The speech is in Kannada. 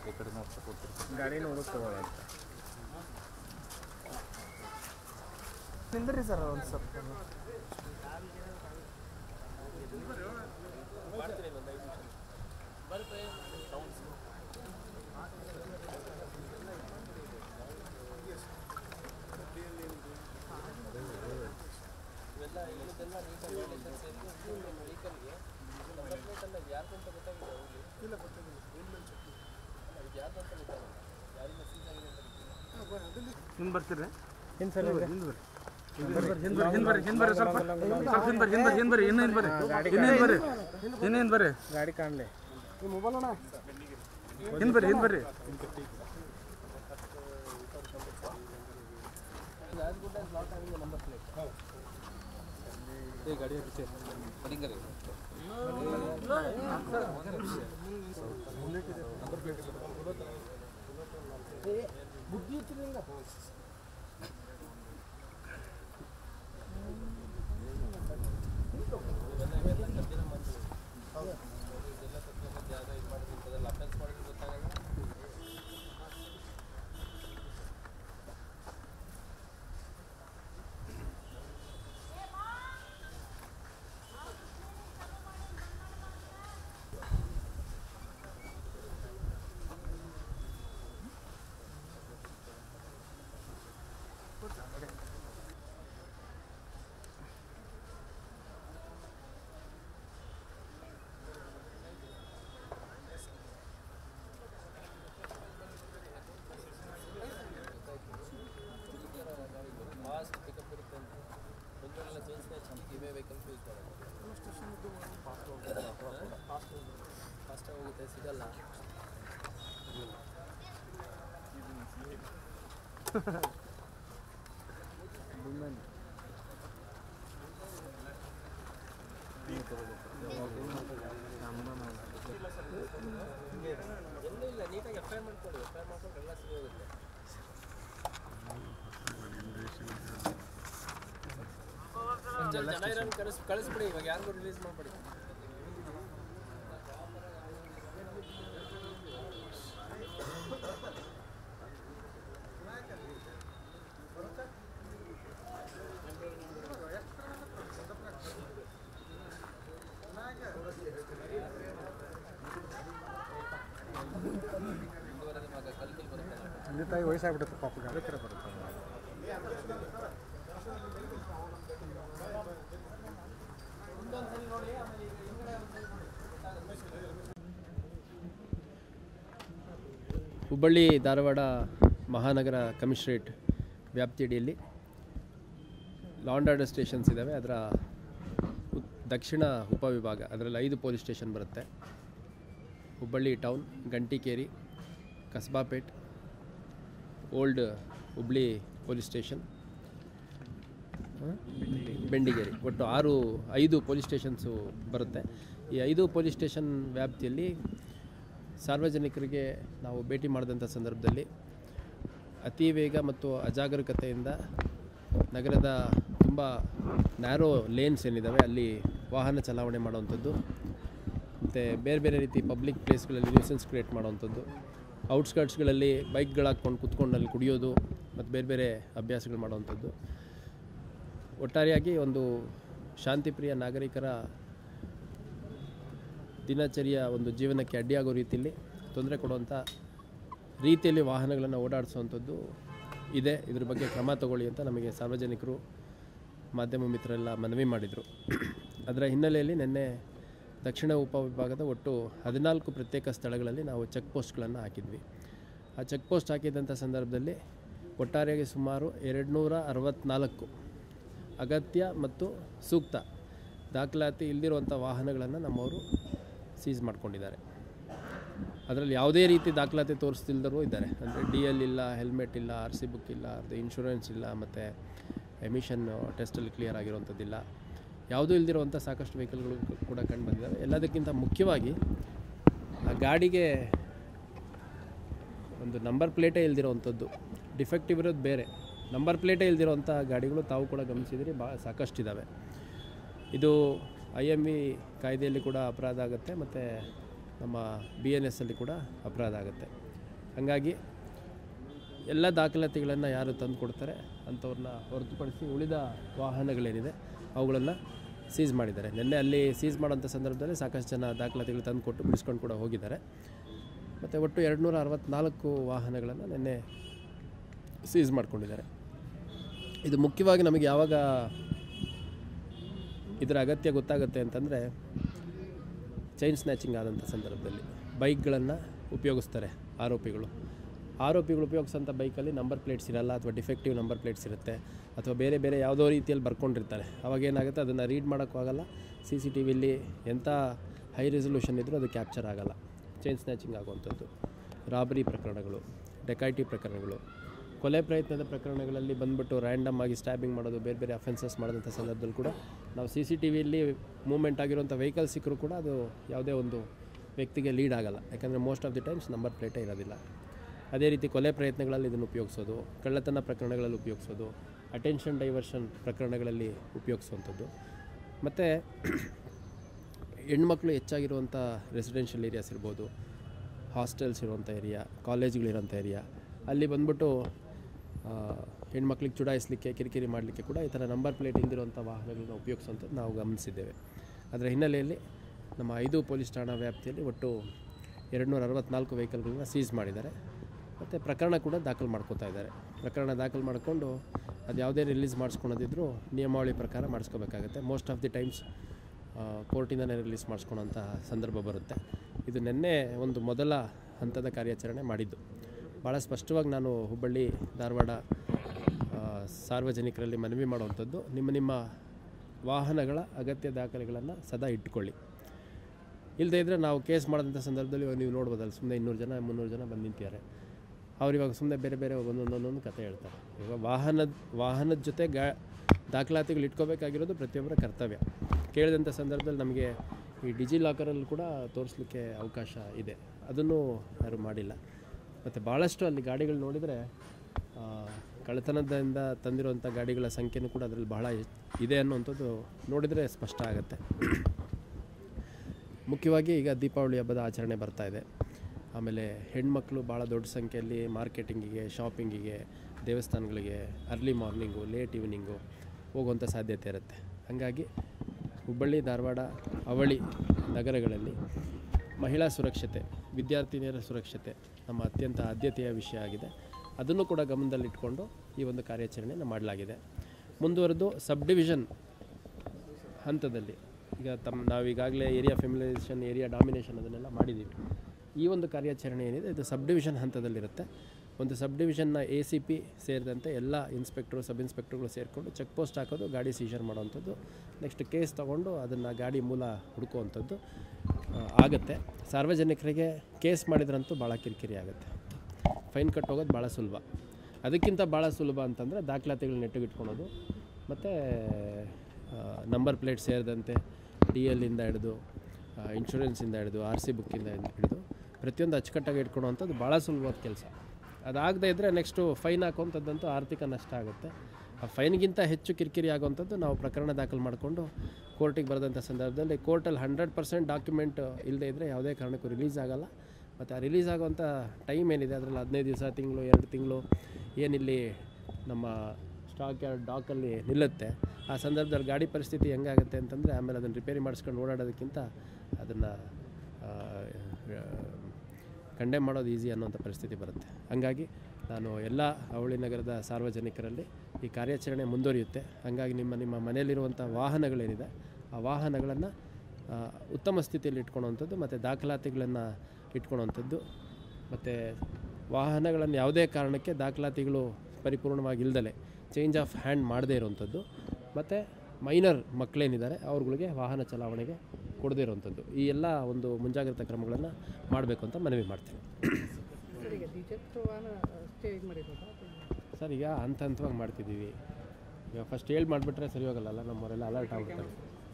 ಈ ಕಡೆ ನೋಡ್ತಾ ಕೂತಿರ್ತೀವಿ ಗಾಡಿ ನೋಡೋಕೆ ತಗೊಳ್ಳಿ ಅಂತ ನಿಂದ್ರಿ ಸರ್ ಒಂದು ಸ್ವಲ್ಪ ಹಿಂದೆ ಬರ್ತೀರಿ ಏನು ಸರ್ ಹಿಂದೆ ಬರ್ರಿ ಹಿಂದೆ ಬರ್ರಿ ಹಿಂದೆ ಬರ್ರಿ ಹಿಂದೆ ಬರ್ರಿ ಸ್ವಲ್ಪ ಸ್ವಲ್ಪ ಹಿಂದೆ ಬರ್ರಿ ಹಿಂದೆ ಬರ್ರಿ ಹಿಂದೆ ಬರ್ರಿ ಇನ್ನೂ ಹಿಂದೆ ಬರ್ರಿ ಇನ್ನೂ ಹಿಂದೆ ಬರ್ರಿ ಇನ್ನೂ ಹಿಂದೆ ಬರ್ರಿ ಗಾಡಿ ಕಾಣಲಿ ಹಿಂದೆ ಬರ್ರಿ ಹಿಂದೆ ಬರ್ರಿ ಕಳಿಸ್ಬಿಡಿ ಇವಾಗ ಯಾರಿಗೂ ರಿಲೀಸ್ ಮಾಡ್ಬಿಡಿ ತಂದೆ ತಾಯಿ ವಯಸ್ಸಾಗ್ಬಿಡುತ್ತೆ ಪಾಪ ಗಾಡಿ ಕರೆ ಬರುತ್ತೆ ಹುಬ್ಬಳ್ಳಿ ಧಾರವಾಡ ಮಹಾನಗರ ಕಮಿಷನರೇಟ್ ವ್ಯಾಪ್ತಿಯಡಿಯಲ್ಲಿ ಲಾಂಡ್ ಆರ್ಡರ್ ಸ್ಟೇಷನ್ಸ್ ಇದ್ದಾವೆ ಅದರ ಉತ್- ದಕ್ಷಿಣ ಉಪವಿಭಾಗ ಅದರಲ್ಲಿ ಐದು ಪೊಲೀಸ್ ಸ್ಟೇಷನ್ ಬರುತ್ತೆ Hubballi town Gantikeri Kasbapet old Hubli police station ಹ? ಬೆಂಡಿಗೇರಿ ಒಟ್ಟು ಆರು ಐದು ಪೊಲೀಸ್ ಸ್ಟೇಷನ್ಸು ಬರುತ್ತೆ ಈ ಐದು ಪೊಲೀಸ್ ಸ್ಟೇಷನ್ ವ್ಯಾಪ್ತಿಯಲ್ಲಿ ಸಾರ್ವಜನಿಕರಿಗೆ ನಾವು ಭೇಟಿ ಮಾಡಿದಂಥ ಸಂದರ್ಭದಲ್ಲಿ ಅತಿ ವೇಗ ಮತ್ತು ಅಜಾಗರೂಕತೆಯಿಂದ ನಗರದ ತುಂಬ ನ್ಯಾರೋ ಲೇನ್ಸ್ ಏನಿದ್ದಾವೆ ಅಲ್ಲಿ ವಾಹನ ಚಲಾವಣೆ ಮಾಡುವಂಥದ್ದು ಮತ್ತು ಬೇರೆ ಬೇರೆ ರೀತಿ ಪಬ್ಲಿಕ್ ಪ್ಲೇಸ್ಗಳಲ್ಲಿ ನ್ಯೂಸೆನ್ಸ್ ಕ್ರಿಯೇಟ್ ಮಾಡುವಂಥದ್ದು ಔಟ್ಸ್ಕರ್ಟ್ಸ್ಗಳಲ್ಲಿ ಬೈಕ್ಗಳು ಹಾಕ್ಕೊಂಡು ಕುತ್ಕೊಂಡು ಅಲ್ಲಿ ಕುಡಿಯೋದು ಮತ್ತು ಬೇರೆ ಬೇರೆ ಅಭ್ಯಾಸಗಳು ಮಾಡುವಂಥದ್ದು ಒಟ್ಟಾರೆಯಾಗಿ ಒಂದು ಶಾಂತಿಪ್ರಿಯ ನಾಗರಿಕರ ದಿನಚರಿಯ ಒಂದು ಜೀವನಕ್ಕೆ ಅಡ್ಡಿಯಾಗೋ ರೀತಿಯಲ್ಲಿ ತೊಂದರೆ ಕೊಡುವಂಥ ರೀತಿಯಲ್ಲಿ ವಾಹನಗಳನ್ನು ಓಡಾಡಿಸುವಂಥದ್ದು ಇದೆ ಇದ್ರ ಬಗ್ಗೆ ಕ್ರಮ ತಗೊಳ್ಳಿ ಅಂತ ನಮಗೆ ಸಾರ್ವಜನಿಕರು ಮಾಧ್ಯಮ ಮಿತ್ರರೆಲ್ಲ ಮನವಿ ಮಾಡಿದರು ಅದರ ಹಿನ್ನೆಲೆಯಲ್ಲಿ ನಿನ್ನೆ ದಕ್ಷಿಣ ಉಪವಿಭಾಗದ ಒಟ್ಟು ಹದಿನಾಲ್ಕು ಪ್ರತ್ಯೇಕ ಸ್ಥಳಗಳಲ್ಲಿ ನಾವು ಚೆಕ್ ಪೋಸ್ಟ್ಗಳನ್ನು ಹಾಕಿದ್ವಿ ಆ ಚೆಕ್ ಪೋಸ್ಟ್ ಹಾಕಿದಂಥ ಸಂದರ್ಭದಲ್ಲಿ ಒಟ್ಟಾರೆಯಾಗಿ ಸುಮಾರು ಎರಡು ನೂರ ಅರವತ್ತ್ನಾಲ್ಕು ಅಗತ್ಯ ಮತ್ತು ಸೂಕ್ತ ದಾಖಲಾತಿ ಇಲ್ದಿರುವಂಥ ವಾಹನಗಳನ್ನು ನಮ್ಮವರು ಸೀಸ್ ಮಾಡ್ಕೊಂಡಿದ್ದಾರೆ ಅದರಲ್ಲಿ ಯಾವುದೇ ರೀತಿ ದಾಖಲಾತಿ ತೋರಿಸ್ತಿಲ್ದರೂ ಇದ್ದಾರೆ ಅಂದರೆ ಡಿ ಎಲ್ ಇಲ್ಲ ಹೆಲ್ಮೆಟ್ ಇಲ್ಲ ಆರ್ ಸಿ ಬುಕ್ ಇಲ್ಲ ಅದು ಇನ್ಶೂರೆನ್ಸ್ ಇಲ್ಲ ಮತ್ತು ಎಮಿಷನ್ ಟೆಸ್ಟಲ್ಲಿ ಕ್ಲಿಯರ್ ಆಗಿರುವಂಥದ್ದಿಲ್ಲ ಯಾವುದೂ ಇಲ್ದಿರುವಂಥ ಸಾಕಷ್ಟು ವೆಹಿಕಲ್ಗಳು ಕೂಡ ಕಂಡು ಬಂದಿದ್ದಾವೆ ಎಲ್ಲದಕ್ಕಿಂತ ಮುಖ್ಯವಾಗಿ ಆ ಗಾಡಿಗೆ ಒಂದು ನಂಬರ್ ಪ್ಲೇಟೇ ಇಲ್ದಿರೋವಂಥದ್ದು ಡಿಫೆಕ್ಟಿವ್ ಇರೋದು ಬೇರೆ ನಂಬರ್ ಪ್ಲೇಟೇ ಇಲ್ದಿರೋವಂಥ ಗಾಡಿಗಳು ತಾವು ಕೂಡ ಗಮನಿಸಿದರೆ ಭಾಳ ಸಾಕಷ್ಟಿದ್ದಾವೆ ಇದು ಐ ಎಮ್ ಇ ಕಾಯ್ದೆಯಲ್ಲಿ ಕೂಡ ಅಪರಾಧ ಆಗುತ್ತೆ ಮತ್ತು ನಮ್ಮ ಬಿ ಎನ್ ಎಸ್ ಅಲ್ಲಿ ಕೂಡ ಅಪರಾಧ ಆಗುತ್ತೆ ಹಾಗಾಗಿ ಎಲ್ಲ ದಾಖಲಾತಿಗಳನ್ನು ಯಾರು ತಂದು ಕೊಡ್ತಾರೆ ಅಂಥವ್ರನ್ನ ಹೊರತುಪಡಿಸಿ ಉಳಿದ ವಾಹನಗಳೇನಿದೆ ಅವುಗಳನ್ನು ಸೀಸ್ ಮಾಡಿದ್ದಾರೆ ನಿನ್ನೆ ಅಲ್ಲಿ ಸೀಸ್ ಮಾಡೋಂಥ ಸಂದರ್ಭದಲ್ಲಿ ಸಾಕಷ್ಟು ಜನ ದಾಖಲಾತಿಗಳು ತಂದು ಕೊಟ್ಟು ಬಿಡಿಸ್ಕೊಂಡು ಕೂಡ ಹೋಗಿದ್ದಾರೆ ಮತ್ತು ಒಟ್ಟು ಎರಡು ನೂರ ಅರವತ್ತ್ನಾಲ್ಕು ವಾಹನಗಳನ್ನು ನಿನ್ನೆ ಸೀಸ್ ಮಾಡ್ಕೊಂಡಿದ್ದಾರೆ ಇದು ಮುಖ್ಯವಾಗಿ ನಮಗೆ ಯಾವಾಗ ಇದರ ಅಗತ್ಯ ಗೊತ್ತಾಗುತ್ತೆ ಅಂತಂದರೆ ಚೈನ್ ಸ್ನ್ಯಾಚಿಂಗ್ ಆದಂಥ ಸಂದರ್ಭದಲ್ಲಿ ಬೈಕ್ಗಳನ್ನು ಉಪಯೋಗಿಸ್ತಾರೆ ಆರೋಪಿಗಳು ಆರೋಪಿಗಳು ಉಪಯೋಗಿಸೋಂಥ ಬೈಕಲ್ಲಿ ನಂಬರ್ ಪ್ಲೇಟ್ಸ್ ಇರಲ್ಲ ಅಥವಾ ಡಿಫೆಕ್ಟಿವ್ ನಂಬರ್ ಪ್ಲೇಟ್ಸ್ ಇರುತ್ತೆ ಅಥವಾ ಬೇರೆ ಬೇರೆ ಯಾವುದೋ ರೀತಿಯಲ್ಲಿ ಬರ್ಕೊಂಡಿರ್ತಾರೆ ಅವಾಗ ಏನಾಗುತ್ತೆ ಅದನ್ನು ರೀಡ್ ಮಾಡೋಕ್ಕಾಗಲ್ಲ ಸಿ ಸಿ ಟಿ ವಿಲಿ ಎಂಥ ಹೈ ರೆಸೊಲ್ಯೂಷನ್ ಇದ್ದರೂ ಅದು ಕ್ಯಾಪ್ಚರ್ ಆಗಲ್ಲ ಚೈನ್ ಸ್ನ್ಯಾಚಿಂಗ್ ಆಗುವಂಥದ್ದು ರಾಬರಿ ಪ್ರಕರಣಗಳು ಡೆಕೈಟಿ ಪ್ರಕರಣಗಳು ಕೊಲೆ ಪ್ರಯತ್ನದ ಪ್ರಕರಣಗಳಲ್ಲಿ ಬಂದ್ಬಿಟ್ಟು ರ್ಯಾಂಡಮ್ ಆಗಿ ಸ್ಟ್ಯಾಬಿಂಗ್ ಮಾಡೋದು ಬೇರೆ ಬೇರೆ ಅಫೆನ್ಸಸ್ ಮಾಡೋದಂಥ ಸಂದರ್ಭದಲ್ಲಿ ಕೂಡ ನಾವು ಸಿ ಸಿ ಟಿ ವಿಯಲ್ಲಿ ಮೂವ್ಮೆಂಟ್ ಆಗಿರುವಂಥ ವೆಹಿಕಲ್ ಸಿಕ್ಕರೂ ಕೂಡ ಅದು ಯಾವುದೇ ಒಂದು ವ್ಯಕ್ತಿಗೆ ಲೀಡ್ ಆಗಲ್ಲ ಯಾಕಂದರೆ most of the times number ಪ್ಲೇಟೇ ಇರೋದಿಲ್ಲ ಅದೇ ರೀತಿ ಕೊಲೆ ಪ್ರಯತ್ನಗಳಲ್ಲಿ ಇದನ್ನು ಉಪಯೋಗಿಸೋದು ಕಳ್ಳತನ ಪ್ರಕರಣಗಳಲ್ಲಿ ಉಪಯೋಗಿಸೋದು ಅಟೆನ್ಷನ್ ಡೈವರ್ಷನ್ ಪ್ರಕರಣಗಳಲ್ಲಿ ಉಪಯೋಗಿಸುವಂಥದ್ದು ಮತ್ತು ಹೆಣ್ಮಕ್ಳು ಹೆಚ್ಚಾಗಿರುವಂಥ ರೆಸಿಡೆನ್ಷಿಯಲ್ ಏರಿಯಾಸ್ ಇರ್ಬೋದು ಹಾಸ್ಟೆಲ್ಸ್ ಇರುವಂಥ ಏರಿಯಾ ಕಾಲೇಜ್ಗಳಿರೋಂಥ ಏರಿಯಾ ಅಲ್ಲಿ ಬಂದ್ಬಿಟ್ಟು ಆ, ಹೆಣ್ಮಕ್ಳಿಗೆ ಚುಡಾಯಿಸಲಿಕ್ಕೆ ಕಿರಿಕಿರಿ ಮಾಡಲಿಕ್ಕೆ ಕೂಡ ಈ ಥರ ನಂಬರ್ ಪ್ಲೇಟ್ ಇಂದಿರುವಂಥ ವಾಹನಗಳನ್ನ ಉಪಯೋಗಿಸುವಂಥದ್ದು ನಾವು ಗಮನಿಸಿದ್ದೇವೆ ಅದರ ಹಿನ್ನೆಲೆಯಲ್ಲಿ ನಮ್ಮ ಐದು ಪೊಲೀಸ್ ಠಾಣಾ ವ್ಯಾಪ್ತಿಯಲ್ಲಿ ಒಟ್ಟು ಎರಡು ನೂರ ಅರವತ್ತ್ನಾಲ್ಕು ವೆಹಿಕಲ್ಗಳನ್ನ ಸೀಸ್ ಮಾಡಿದ್ದಾರೆ ಮತ್ತು ಪ್ರಕರಣ ಕೂಡ ದಾಖಲು ಮಾಡ್ಕೋತಾ ಇದ್ದಾರೆ ಪ್ರಕರಣ ದಾಖಲು ಮಾಡಿಕೊಂಡು ಅದು ಯಾವುದೇ ರಿಲೀಸ್ ಮಾಡಿಸ್ಕೊಳೋದಿದ್ರೂ ನಿಯಮಾವಳಿ ಪ್ರಕಾರ ಮಾಡಿಸ್ಕೋಬೇಕಾಗುತ್ತೆ ಮೋಸ್ಟ್ ಆಫ್ ದಿ ಟೈಮ್ಸ್ ಕೋರ್ಟಿಂದನೇ ರಿಲೀಸ್ ಮಾಡಿಸ್ಕೊಳೋಂಥ ಸಂದರ್ಭ ಬರುತ್ತೆ ಇದು ನಿನ್ನೆ ಒಂದು ಮೊದಲ ಹಂತದ ಕಾರ್ಯಾಚರಣೆ ಮಾಡಿದ್ದು ಭಾಳ ಸ್ಪಷ್ಟವಾಗಿ ನಾನು ಹುಬ್ಬಳ್ಳಿ ಧಾರವಾಡ ಆ, ಸಾರ್ವಜನಿಕರಲ್ಲಿ ಮನವಿ ಮಾಡುವಂಥದ್ದು ನಿಮ್ಮ ನಿಮ್ಮ ವಾಹನಗಳ ಅಗತ್ಯ ದಾಖಲೆಗಳನ್ನು ಸದಾ ಇಟ್ಕೊಳ್ಳಿ ಇಲ್ಲದೇ ಇದ್ದರೆ ನಾವು ಕೇಸ್ ಮಾಡಿದಂಥ ಸಂದರ್ಭದಲ್ಲಿ ಇವಾಗ ನೀವು ನೋಡ್ಬೋದಲ್ಲ ಸುಮ್ಮನೆ ಇನ್ನೂರು ಜನ ಮುನ್ನೂರು ಜನ ಬಂದು ನಿಂತಿದ್ದಾರೆ ಅವ್ರು ಇವಾಗ ಸುಮ್ಮನೆ ಬೇರೆ ಬೇರೆ ಒಂದೊಂದೊಂದೊಂದು ಕತೆ ಹೇಳ್ತಾರೆ ಇವಾಗ ವಾಹನದ ವಾಹನದ ಜೊತೆ ಗಾ ದಾಖಲಾತಿಗಳು ಇಟ್ಕೋಬೇಕಾಗಿರೋದು ಪ್ರತಿಯೊಬ್ಬರ ಕರ್ತವ್ಯ ಕೇಳಿದಂಥ ಸಂದರ್ಭದಲ್ಲಿ ನಮಗೆ ಈ ಡಿಜಿ ಲಾಕರಲ್ಲಿ ಕೂಡ ತೋರಿಸ್ಲಿಕ್ಕೆ ಅವಕಾಶ ಇದೆ ಅದನ್ನು ಯಾರು ಮಾಡಿಲ್ಲ ಮತ್ತು ಭಾಳಷ್ಟು ಅಲ್ಲಿ ಗಾಡಿಗಳು ನೋಡಿದರೆ ಆ, ಕಳ್ಳತನದಿಂದ ತಂದಿರುವಂಥ ಗಾಡಿಗಳ ಸಂಖ್ಯೆನೂ ಕೂಡ ಅದರಲ್ಲಿ ಬಹಳ ಹೆಚ್- ಇದೆ ಅನ್ನುವಂಥದ್ದು ನೋಡಿದರೆ ಸ್ಪಷ್ಟ ಆಗುತ್ತೆ ಮುಖ್ಯವಾಗಿ ಈಗ ದೀಪಾವಳಿ ಹಬ್ಬದ ಆಚರಣೆ ಬರ್ತಾ ಇದೆ ಆಮೇಲೆ ಹೆಣ್ಮಕ್ಳು ಭಾಳ ದೊಡ್ಡ ಸಂಖ್ಯೆಯಲ್ಲಿ ಮಾರ್ಕೆಟಿಂಗಿಗೆ ಶಾಪಿಂಗಿಗೆ ದೇವಸ್ಥಾನಗಳಿಗೆ ಅರ್ಲಿ ಮಾರ್ನಿಂಗು ಲೇಟ್ ಈವ್ನಿಂಗು ಹೋಗುವಂಥ ಸಾಧ್ಯತೆ ಇರುತ್ತೆ ಹಾಗಾಗಿ ಹುಬ್ಬಳ್ಳಿ ಧಾರವಾಡ ಅವಳಿ ನಗರಗಳಲ್ಲಿ ಮಹಿಳಾ ಸುರಕ್ಷತೆ ವಿದ್ಯಾರ್ಥಿನಿಯರ ಸುರಕ್ಷತೆ ನಮ್ಮ ಅತ್ಯಂತ ಆದ್ಯತೆಯ ವಿಷಯ ಆಗಿದೆ ಅದನ್ನು ಕೂಡ ಗಮನದಲ್ಲಿಟ್ಕೊಂಡು ಈ ಒಂದು ಕಾರ್ಯಾಚರಣೆಯನ್ನು ಮಾಡಲಾಗಿದೆ ಮುಂದುವರೆದು ಸಬ್ ಡಿವಿಷನ್ ಹಂತದಲ್ಲಿ ಈಗ ತಮ್ಮ ನಾವೀಗಾಗಲೇ ಏರಿಯಾ ಫೆಮಿಲೈಸೇಷನ್ ಏರಿಯಾ ಡಾಮಿನೇಷನ್ ಅದನ್ನೆಲ್ಲ ಮಾಡಿದ್ದೀವಿ ಈ ಒಂದು ಕಾರ್ಯಾಚರಣೆ ಏನಿದೆ ಇದು ಸಬ್ ಡಿವಿಷನ್ ಹಂತದಲ್ಲಿರುತ್ತೆ ಒಂದು ಸಬ್ ಡಿವಿಷನ್ನ ಎ ಸಿ ಪಿ ಸೇರಿದಂತೆ ಎಲ್ಲ ಇನ್ಸ್ಪೆಕ್ಟ್ರು ಸಬ್ ಇನ್ಸ್ಪೆಕ್ಟ್ರುಗಳು ಸೇರಿಕೊಂಡು ಚೆಕ್ ಪೋಸ್ಟ್ ಹಾಕೋದು ಗಾಡಿ ಸೀಜರ್ ಮಾಡೋವಂಥದ್ದು ನೆಕ್ಸ್ಟ್ ಕೇಸ್ ತೊಗೊಂಡು ಅದನ್ನು ಗಾಡಿ ಮೂಲ ಹುಡುಕುವಂಥದ್ದು ಆ, ಆಗುತ್ತೆ ಸಾರ್ವಜನಿಕರಿಗೆ ಕೇಸ್ ಮಾಡಿದ್ರಂತೂ ಭಾಳ ಕಿರಿಕಿರಿ ಆಗುತ್ತೆ ಫೈನ್ ಕಟ್ಟೋಗೋದು ಭಾಳ ಸುಲಭ ಅದಕ್ಕಿಂತ ಭಾಳ ಸುಲಭ ಅಂತಂದರೆ ದಾಖಲಾತಿಗಳನ್ನ ನೆಟ್ಟಗಿಟ್ಕೊಳೋದು ಮತ್ತು ನಂಬರ್ ಪ್ಲೇಟ್ ಸೇರಿದಂತೆ ಡಿ ಎಲ್ಲಿಂದ ಹಿಡಿದು ಇನ್ಶೂರೆನ್ಸಿಂದ ಹಿಡಿದು ಆರ್ ಸಿ ಬುಕ್ಕಿಂದ ಹಿಡಿದು ಪ್ರತಿಯೊಂದು ಅಚ್ಚುಕಟ್ಟಾಗಿ ಇಟ್ಕೊಳೋವಂಥದ್ದು ಭಾಳ ಸುಲಭವಾದ ಕೆಲಸ ಅದಾಗದೇ ಇದ್ದರೆ ನೆಕ್ಸ್ಟು ಫೈನ್ ಹಾಕುವಂಥದ್ದಂತೂ ಆರ್ಥಿಕ ನಷ್ಟ ಆಗುತ್ತೆ ಆ ಫೈನ್ಗಿಂತ ಹೆಚ್ಚು ಕಿರಿಕಿರಿ ಆಗುವಂಥದ್ದು ನಾವು ಪ್ರಕರಣ ದಾಖಲು ಮಾಡಿಕೊಂಡು ಕೋರ್ಟಿಗೆ ಬರೆದಂಥ ಸಂದರ್ಭದಲ್ಲಿ ಕೋರ್ಟಲ್ಲಿ ಹಂಡ್ರೆಡ್ ಪರ್ಸೆಂಟ್ ಡಾಕ್ಯುಮೆಂಟ್ ಇಲ್ಲದೇ ಇದ್ದರೆ ಯಾವುದೇ ಕಾರಣಕ್ಕೂ ರಿಲೀಸ್ ಆಗಲ್ಲ ಮತ್ತು ಆ ರಿಲೀಸ್ ಆಗುವಂಥ ಟೈಮ್ ಏನಿದೆ ಅದರಲ್ಲಿ ಹದಿನೈದು ದಿವಸ ತಿಂಗಳು ಎರಡು ತಿಂಗಳು ಏನಿಲ್ಲಿ ನಮ್ಮ ಸ್ಟಾಕ್ ಯಾರ್ಡ್ ಡಾಕಲ್ಲಿ ನಿಲ್ಲುತ್ತೆ ಆ ಸಂದರ್ಭದಲ್ಲಿ ಗಾಡಿ ಪರಿಸ್ಥಿತಿ ಹೆಂಗಾಗುತ್ತೆ ಅಂತಂದರೆ ಆಮೇಲೆ ಅದನ್ನು ರಿಪೇರಿ ಮಾಡಿಸ್ಕೊಂಡು ಓಡಾಡೋದಕ್ಕಿಂತ ಅದನ್ನು ಕಂಡೆಮ್ ಮಾಡೋದು ಈಸಿ ಅನ್ನೋಂಥ ಪರಿಸ್ಥಿತಿ ಬರುತ್ತೆ ಹಾಗಾಗಿ ನಾನು ಎಲ್ಲ ಅವಳಿ ನಗರದ ಸಾರ್ವಜನಿಕರಲ್ಲಿ ಈ ಕಾರ್ಯಾಚರಣೆ ಮುಂದುವರಿಯುತ್ತೆ ಹಾಗಾಗಿ ನಿಮ್ಮ ನಿಮ್ಮ ಮನೆಯಲ್ಲಿರುವಂಥ ವಾಹನಗಳೇನಿದೆ ಆ ವಾಹನಗಳನ್ನು ಉತ್ತಮ ಸ್ಥಿತಿಯಲ್ಲಿ ಇಟ್ಕೊಳೋವಂಥದ್ದು ಮತ್ತು ದಾಖಲಾತಿಗಳನ್ನು ಇಟ್ಕೊಳೋವಂಥದ್ದು ಮತ್ತು ವಾಹನಗಳನ್ನು ಯಾವುದೇ ಕಾರಣಕ್ಕೆ ದಾಖಲಾತಿಗಳು ಪರಿಪೂರ್ಣವಾಗಿ ಇಲ್ದಲೆ ಚೇಂಜ್ ಆಫ್ ಹ್ಯಾಂಡ್ ಮಾಡದೇ ಇರುವಂಥದ್ದು ಮತ್ತು ಮೈನರ್ ಮಕ್ಕಳೇನಿದ್ದಾರೆ ಅವ್ರುಗಳಿಗೆ ವಾಹನ ಚಲಾವಣೆಗೆ ಕೊಡದೇ ಇರುವಂಥದ್ದು ಈ ಎಲ್ಲ ಒಂದು ಮುಂಜಾಗ್ರತಾ ಕ್ರಮಗಳನ್ನು ಮಾಡಬೇಕು ಅಂತ ಮನವಿ ಮಾಡ್ತೀನಿ ಸರ್ ಈಗ ದ್ವಿಚಕ್ರ ವಾಹನ ಅಷ್ಟೇ ಇದು ಮಾಡಿರೋದಾ ಅಥವಾ ಸರ್ ಈಗ ಹಂತ ಹಂತವಾಗಿ ಮಾಡ್ತಿದ್ದೀವಿ ಈಗ ಫಸ್ಟ್ ಹೇಳಿ ಮಾಡಿಬಿಟ್ರೆ ಸರಿ ಹೋಗಲ್ಲ ನಮ್ಮವರೆಲ್ಲ ಅಲರ್ಟ್ ಆಗ್ಬಿಡ್ತಾರೆ